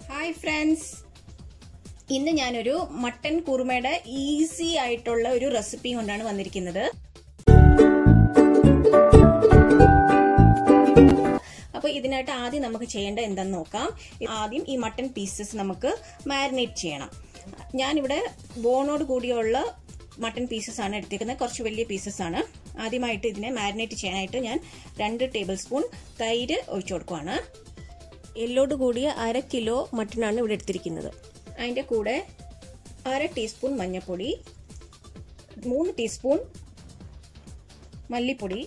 Hi friends ഇന്ന് ഞാനൊരു mutton കുറുമയുടെ easy ആയിട്ടുള്ള ഒരു റെസിപ്പി കൊണ്ടാണ് വന്നിരിക്കുന്നത് അപ്പോൾ ഇതിനായിട്ട് ആദ്യം നമുക്ക് ചെയ്യേണ്ട എന്താന്ന് നോക്കാം ആദ്യം ഈ മട്ടൻ പീസസ് നമുക്ക് മാരിനേറ്റ് ചെയ്യണം ഞാനിവിടെ ബോണോട് കൂടിയുള്ള മട്ടൻ പീസസ് ആണ് എടുത്തിരിക്കുന്നത് കുറച്ച് വലിയ പീസസ് ആണ് ആദ്യമായിട്ട് ഇതിനെ മാരിനേറ്റ് ചെയ്യാനായിട്ട് ഞാൻ രണ്ട് ടേബിൾ സ്പൂൺ തൈര് ഒഴിച്ചു കൊടുക്കുവാണ് എല്ലോട് കൂടിയ അര കിലോ മട്ടനാണ് ഇവിടെ എടുത്തിരിക്കുന്നത് അതിൻ്റെ കൂടെ അര ടീസ്പൂൺ മഞ്ഞൾപ്പൊടി മൂന്ന് ടീസ്പൂൺ മല്ലിപ്പൊടി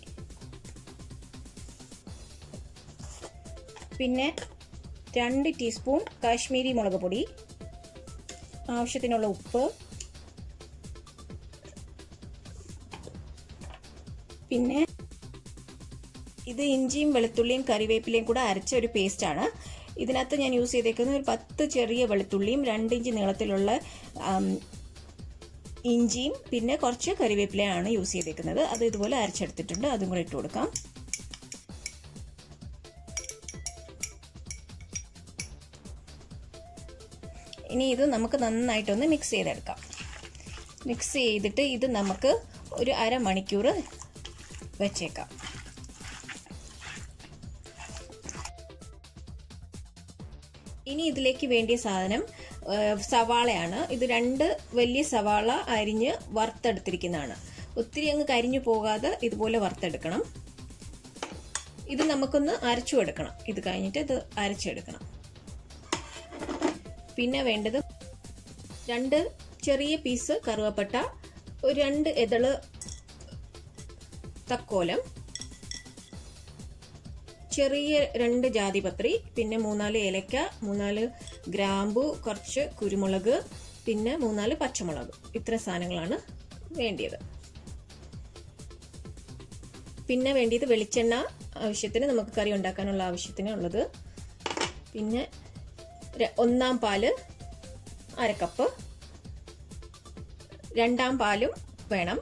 പിന്നെ രണ്ട് ടീസ്പൂൺ കാശ്മീരി മുളക് പൊടി ആവശ്യത്തിനുള്ള ഉപ്പ് പിന്നെ ഇത് ഇഞ്ചിയും വെളുത്തുള്ളിയും കറിവേപ്പിലയും കൂടെ അരച്ച ഒരു പേസ്റ്റ് ആണ് ഇതിനകത്ത് ഞാൻ യൂസ് ചെയ്തേക്കുന്നത് ഒരു പത്ത് ചെറിയ വെളുത്തുള്ളിയും രണ്ട് ഇഞ്ച് നീളത്തിലുള്ള ഇഞ്ചിയും പിന്നെ കുറച്ച് കറിവേപ്പിലയാണ് യൂസ് ചെയ്തേക്കുന്നത് അത് ഇതുപോലെ അരച്ചെടുത്തിട്ടുണ്ട് അതും കൂടെ ഇട്ട് കൊടുക്കാം ഇനി ഇത് നമുക്ക് നന്നായിട്ടൊന്ന് മിക്സ് ചെയ്തെടുക്കാം മിക്സ് ചെയ്തിട്ട് ഇത് നമുക്ക് ഒരു അരമണിക്കൂർ വെച്ചേക്കാം ഇനി ഇതിലേക്ക് വേണ്ടിയ സാധനം സവാളയാണ് ഇത് രണ്ട് വലിയ സവാള അരിഞ്ഞ് വറുത്തെടുത്തിരിക്കുന്നതാണ് ഒത്തിരി അങ്ങ് കരിഞ്ഞു പോകാതെ ഇതുപോലെ വറുത്തെടുക്കണം ഇത് നമുക്കൊന്ന് അരച്ചു എടുക്കണം ഇത് കഴിഞ്ഞിട്ട് ഇത് അരച്ചെടുക്കണം പിന്നെ വേണ്ടത് രണ്ട് ചെറിയ പീസ് കറുവപ്പട്ട ഒരു രണ്ട് എതള് തക്കോലം ചെറിയ രണ്ട് ജാതിപത്രി പിന്നെ മൂന്നാല് ഏലക്ക മൂന്നാല് ഗ്രാമ്പു കുറച്ച് കുരുമുളക് പിന്നെ മൂന്നാല് പച്ചമുളക് ഇത്ര സാധനങ്ങളാണ് വേണ്ടിയത് പിന്നെ വേണ്ടിയത് വെളിച്ചെണ്ണ ആവശ്യത്തിന് നമുക്ക് കറി ഉണ്ടാക്കാനുള്ള ആവശ്യത്തിന് ഉള്ളത് പിന്നെ ഒന്നാം പാല് അരക്കപ്പ് രണ്ടാം പാലും വേണം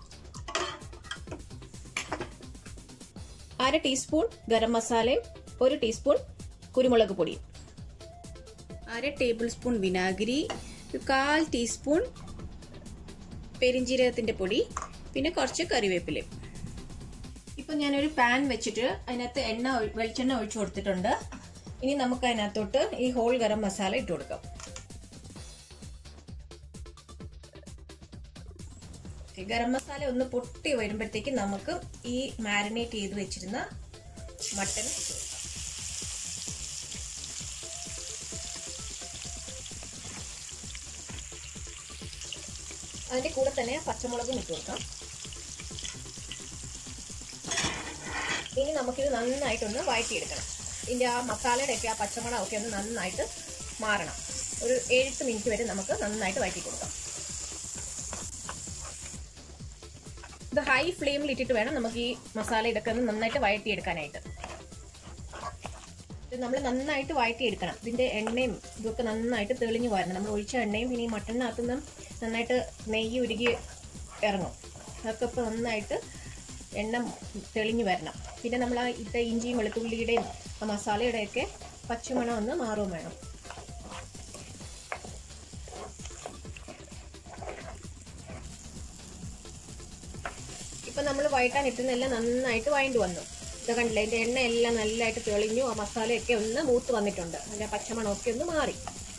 അര ടീസ്പൂൺ ഗരം മസാലയും ഒരു ടീസ്പൂൺ കുരുമുളക് പൊടിയും അര ടേബിൾ സ്പൂൺ വിനാഗിരി കാൽ ടീസ്പൂൺ പെരിഞ്ജീരകത്തിന്റെ പൊടി പിന്നെ കുറച്ച് കറിവേപ്പിലയും ഇപ്പൊ ഞാനൊരു പാൻ വെച്ചിട്ട് അതിനകത്ത് എണ്ണ വെളിച്ചെണ്ണ ഒഴിച്ചു കൊടുത്തിട്ടുണ്ട് ഇനി നമുക്ക് അതിനകത്തോട്ട് ഈ ഹോൾ ഗരം മസാല ഇട്ട് കൊടുക്കാം ഗരം മസാല ഒന്ന് പൊട്ടി വരുമ്പോഴത്തേക്ക് നമുക്ക് ഈ മാരിനേറ്റ് ചെയ്ത് വെച്ചിരുന്ന മട്ടൻ അതിന്റെ കൂടെ തന്നെ പച്ചമുളകും ഇട്ട് കൊടുക്കാം ഇനി നമുക്കിത് നന്നായിട്ടൊന്ന് വഴറ്റിയെടുക്കണം ഇതിന്റെ ആ മസാലയുടെ ഒക്കെ ആ പച്ചമുളക് ഒക്കെ ഒന്ന് നന്നായിട്ട് മാറണം ഒരു ഏഴെട്ട് മിനിറ്റ് വരെ നമുക്ക് നന്നായിട്ട് വഴറ്റി കൊടുക്കാം ഇത് ഹൈ ഫ്ലെയിമിൽ ഇട്ടിട്ട് വേണം നമുക്ക് ഈ മസാല ഇതൊക്കെ ഒന്ന് നന്നായിട്ട് വഴറ്റിയെടുക്കാനായിട്ട് ഇത് നമ്മൾ നന്നായിട്ട് വഴറ്റിയെടുക്കണം ഇതിന്റെ എണ്ണയും ഇതൊക്കെ നന്നായിട്ട് തെളിഞ്ഞു വരണം നമ്മൾ ഒഴിച്ച എണ്ണയും പിന്നെ ഈ മട്ടണിനകത്ത് നിന്നും നന്നായിട്ട് നെയ്യ് ഉരുകി ഇറങ്ങും അതൊക്കെ ഇപ്പോൾ നന്നായിട്ട് എണ്ണ തെളിഞ്ഞു വരണം പിന്നെ നമ്മൾ ആ ഇട്ട ഇഞ്ചിയും വെളുത്തുള്ളിയുടെയും ആ മസാലയുടെയൊക്കെ പച്ചമണം ഒന്ന് മാറുകയും വേണം ഇപ്പൊ നമ്മൾ വഴറ്റാൻ ഇട്ടുന്നെല്ലാം നന്നായിട്ട് വഴണ്ടു വന്നു ഇത് കണ്ടില്ല ഇതിന്റെ എണ്ണ എല്ലാം നല്ലതായിട്ട് തെളിഞ്ഞു ആ മസാലയൊക്കെ ഒന്ന് മൂത്ത് വന്നിട്ടുണ്ട് അതിന്റെ പച്ചമണമൊക്കെ ഒന്ന് മാറി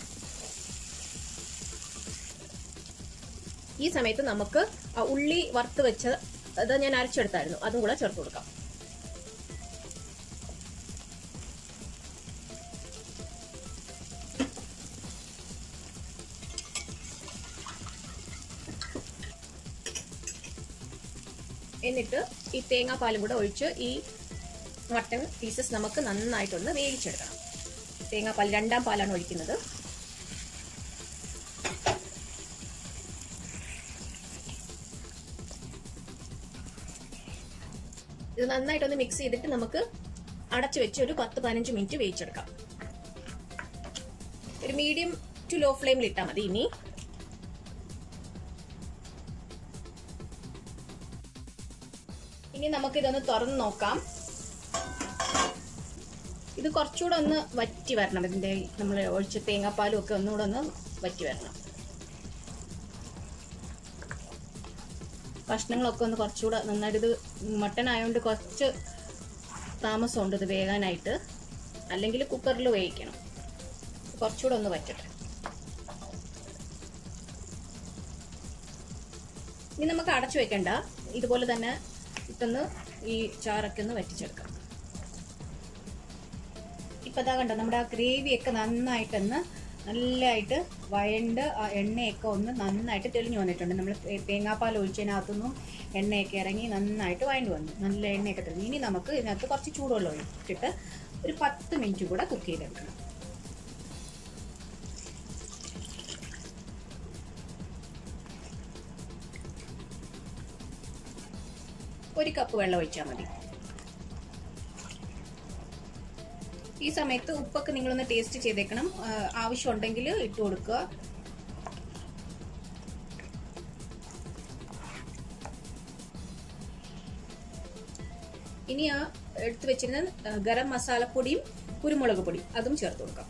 ഈ സമയത്ത് നമുക്ക് ആ ഉള്ളി വറുത്ത് വെച്ച അത് ഞാൻ അരച്ചെടുത്തായിരുന്നു അതും കൂടെ ചേർത്ത് കൊടുക്കാം എന്നിട്ട് ഈ തേങ്ങാപ്പാലും കൂടെ ഒഴിച്ച് ഈ മട്ടൺ പീസസ് നമുക്ക് നന്നായിട്ടൊന്ന് വേവിച്ചെടുക്കണം തേങ്ങാപ്പാൽ രണ്ടാം പാലാണ് ഒഴിക്കുന്നത് ഇത് നന്നായിട്ടൊന്ന് മിക്സ് ചെയ്തിട്ട് നമുക്ക് അടച്ചു വെച്ച് ഒരു പത്ത് പതിനഞ്ച് മിനിറ്റ് വേവിച്ചെടുക്കാം ഒരു മീഡിയം ടു ലോ ഫ്ലെയിമിൽ ഇട്ടാൽ മതി ഇനി ഇനി നമുക്ക് ഇതൊന്ന് തുറന്ന് നോക്കാം ഇത് കുറച്ചുകൂടെ ഒന്ന് വറ്റി വരണം ഇതിൻ്റെ നമ്മൾ ഒഴിച്ച തേങ്ങാപ്പാലും ഒക്കെ ഒന്നുകൂടെ ഒന്ന് വറ്റി വരണം കഷ്ണങ്ങളൊക്കെ ഒന്ന് കുറച്ചുകൂടെ നന്നായിട്ട് ഇത് മട്ടൺ ആയതുകൊണ്ട് കുറച്ച് താമസമുണ്ട് ഇത് വേകാനായിട്ട് അല്ലെങ്കിൽ കുക്കറിൽ വേവിക്കണം കുറച്ചുകൂടെ ഒന്ന് വറ്റട്ടെ ഇനി നമുക്ക് അടച്ചു വെക്കണ്ട ഇതുപോലെ തന്നെ ഇട്ടൊന്ന് ഈ ചാറൊക്കെ ഒന്ന് വറ്റിച്ചെടുക്കാം ഇപ്പം ഇതാ കണ്ടോ നമ്മുടെ ആ ഗ്രേവിയൊക്കെ നന്നായിട്ടൊന്ന് നല്ലതായിട്ട് വഴണ്ട് ആ എണ്ണയൊക്കെ ഒന്ന് നന്നായിട്ട് തെളിഞ്ഞു വന്നിട്ടുണ്ട് നമ്മൾ തേങ്ങാപ്പാൽ ഒഴിച്ചതിനകത്തുനിന്നും എണ്ണയൊക്കെ ഇറങ്ങി നന്നായിട്ട് വഴണ്ട് വന്നു നല്ല എണ്ണയൊക്കെ തെളിഞ്ഞു ഇനി നമുക്ക് ഇതിനകത്ത് കുറച്ച് ചൂടുവെള്ളം ഒഴിച്ചിട്ട് ഒരു പത്ത് മിനിറ്റ് കൂടെ കുക്ക് ചെയ്തെടുക്കണം ഒരു കപ്പ് വെള്ളം ഒഴിച്ചാൽ മതി ഈ സമയത്ത് ഉപ്പൊക്കെ നിങ്ങളൊന്ന് ടേസ്റ്റ് ചെയ്തേക്കണം ആ, ആവശ്യമുണ്ടെങ്കിൽ ഇട്ട് കൊടുക്കുക ഇനി ആ എടുത്തു വെച്ചിരുന്ന ആ, ഗരം മസാലപ്പൊടിയും കുരുമുളക് പൊടിയും അതും ചേർത്ത് കൊടുക്കാം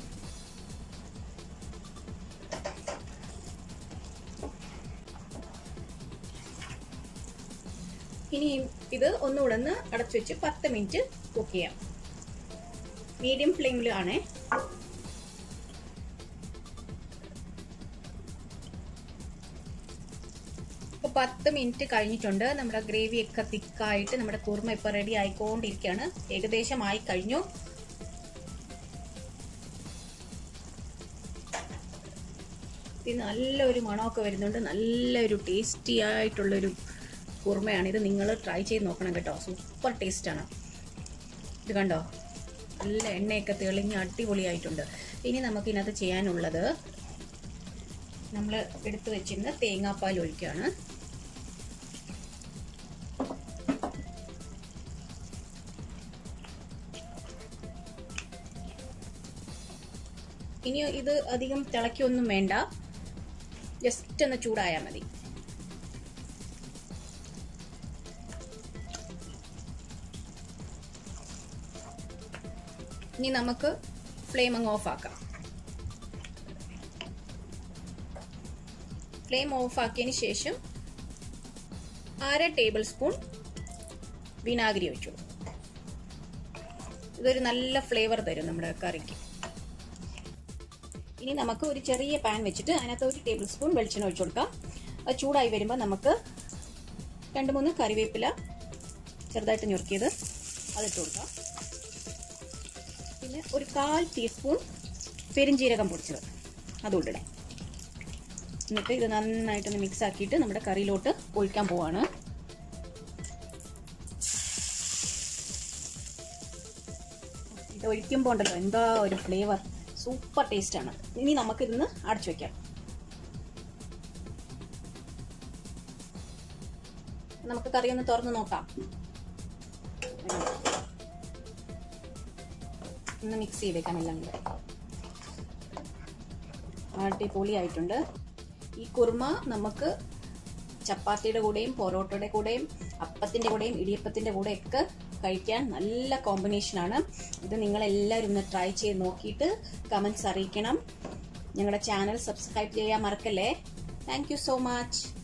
ഇനി ഇത് ഒന്നുകൂടെ ഒന്ന് അടച്ചു വെച്ച് പത്ത് മിനിറ്റ് കുക്ക് ചെയ്യാം മീഡിയം ഫ്ലെയിമിലാണേ ഇപ്പോൾ പത്ത് മിനിറ്റ് കഴിഞ്ഞിട്ടുണ്ട് നമ്മുടെ ഗ്രേവി ഒക്കെ തിക്കായിട്ട് നമ്മുടെ കുറുമ ഇപ്പൊ റെഡി ആയിക്കൊണ്ടിരിക്കുകയാണ് ഏകദേശം ആയി കഴിഞ്ഞു ഇത് നല്ലൊരു മണമൊക്കെ വരുന്നുണ്ട് നല്ലൊരു ടേസ്റ്റി ആയിട്ടുള്ളൊരു കുറുമയാണ് ഇത് നിങ്ങൾ ട്രൈ ചെയ്ത് നോക്കണം കേട്ടോ സൂപ്പർ ടേസ്റ്റാണ് ഇത് കണ്ടോ നല്ല എണ്ണയൊക്കെ തെളിഞ്ഞ് അടിപൊളിയായിട്ടുണ്ട് ഇനി നമുക്ക് ഇതിനകത്ത് ചെയ്യാനുള്ളത് നമ്മൾ എടുത്തു വെച്ചിരുന്ന തേങ്ങാപ്പാൽ ഒഴിക്കുകയാണ് ഇനി ഇത് അധികം തിളയ്ക്കൊന്നും വേണ്ട ജസ്റ്റ് ഒന്ന് ചൂടായാൽ മതി ഇനി നമുക്ക് ഫ്ലെയിം അങ്ങ് ഓഫ് ആക്കാം ഫ്ലെയിം ഓഫ് ആക്കിയതിന് ശേഷം അര ടേബിൾ സ്പൂൺ വിനാഗിരി ഒഴിച്ചു കൊടുക്കും. ഇതൊരു നല്ല ഫ്ലേവർ തരും നമ്മുടെ കറിക്ക് ഇനി നമുക്ക് ഒരു ചെറിയ പാൻ വെച്ചിട്ട് അതിനകത്ത് ഒരു ടേബിൾ സ്പൂൺ വെളിച്ചെണ്ണ ഒഴിച്ചു കൊടുക്കാം അത് ചൂടായി വരുമ്പോൾ നമുക്ക് രണ്ട് മൂന്ന് കറിവേപ്പില ചെറുതായിട്ട് ഞുറുക്കിയത് അതിട്ട് കൊടുക്കാം പിന്നെ ഒരു കാൽ ടീസ്പൂൺ പെരിഞ്ജീരകം പൊടിച്ചത് അതുകൊണ്ട് ഇടാം എന്നിട്ട് ഇത് നന്നായിട്ടൊന്ന് മിക്സ് ആക്കിയിട്ട് നമ്മുടെ കറിയിലോട്ട് ഒഴിക്കാൻ പോവാണ് ഇത് ഒഴിക്കുമ്പോൾ ഉണ്ടല്ലോ എന്താ ഒരു ഫ്ലേവർ സൂപ്പർ ടേസ്റ്റ് ആണ് ഇനി നമുക്ക് ഇതിന്ന് അടച്ചു വെക്കാം നമുക്ക് കറി ഒന്ന് തുറന്ന് നോക്കാം ഒന്ന് മിക്സ് ചെയ്തേക്കാം എല്ലാം കൂടെ അടിപൊളിയായിട്ടുണ്ട് ഈ കുറുമ നമുക്ക് ചപ്പാത്തിയുടെ കൂടെയും പൊറോട്ടയുടെ കൂടെയും അപ്പത്തിൻ്റെ കൂടെയും ഇടിയപ്പത്തിൻ്റെ കൂടെയൊക്കെ കഴിക്കാൻ നല്ല കോമ്പിനേഷനാണ് ഇത് നിങ്ങളെല്ലാവരും ഒന്ന് ട്രൈ ചെയ്ത് നോക്കിയിട്ട് കമൻസ് അറിയിക്കണം ഞങ്ങളുടെ ചാനൽ സബ്സ്ക്രൈബ് ചെയ്യാൻ മറക്കല്ലേ താങ്ക് യു സോ മച്ച്